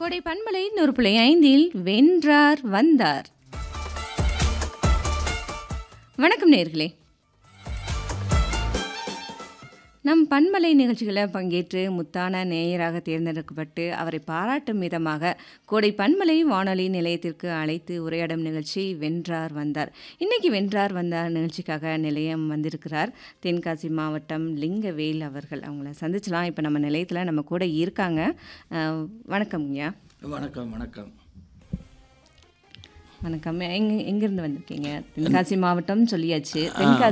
கோடை பண்பலை நூறு புள்ளி ஐந்தில் வென்றார் வந்தார் வணக்கம் நேர்களே நம் பண்பலை நிகழ்ச்சிகளை பங்கேற்று முத்தான நேயராக தேர்ந்தெடுக்கப்பட்டு அவரை பாராட்டும் விதமாக கோடை பண்பலை வானொலி நிலையத்திற்கு அழைத்து உரையாடும் நிகழ்ச்சி வென்றார் வந்தார் இன்னைக்கு வென்றார் வந்தார் நிகழ்ச்சிக்காக நிலையம் வந்திருக்கிறார் தென்காசி மாவட்டம் லிங்கவேல் அவர்கள் அவங்கள சந்திச்சலாம் இப்போ நம்ம நிலையத்தில் நம்ம கூட இருக்காங்க அஹ், வணக்கம்ங்கய்யா வணக்கம் வணக்கம் வணக்கம் எங்க எங்கேருந்து வந்திருக்கீங்க தென்காசி மாவட்டம் சொல்லியாச்சு தென்காசி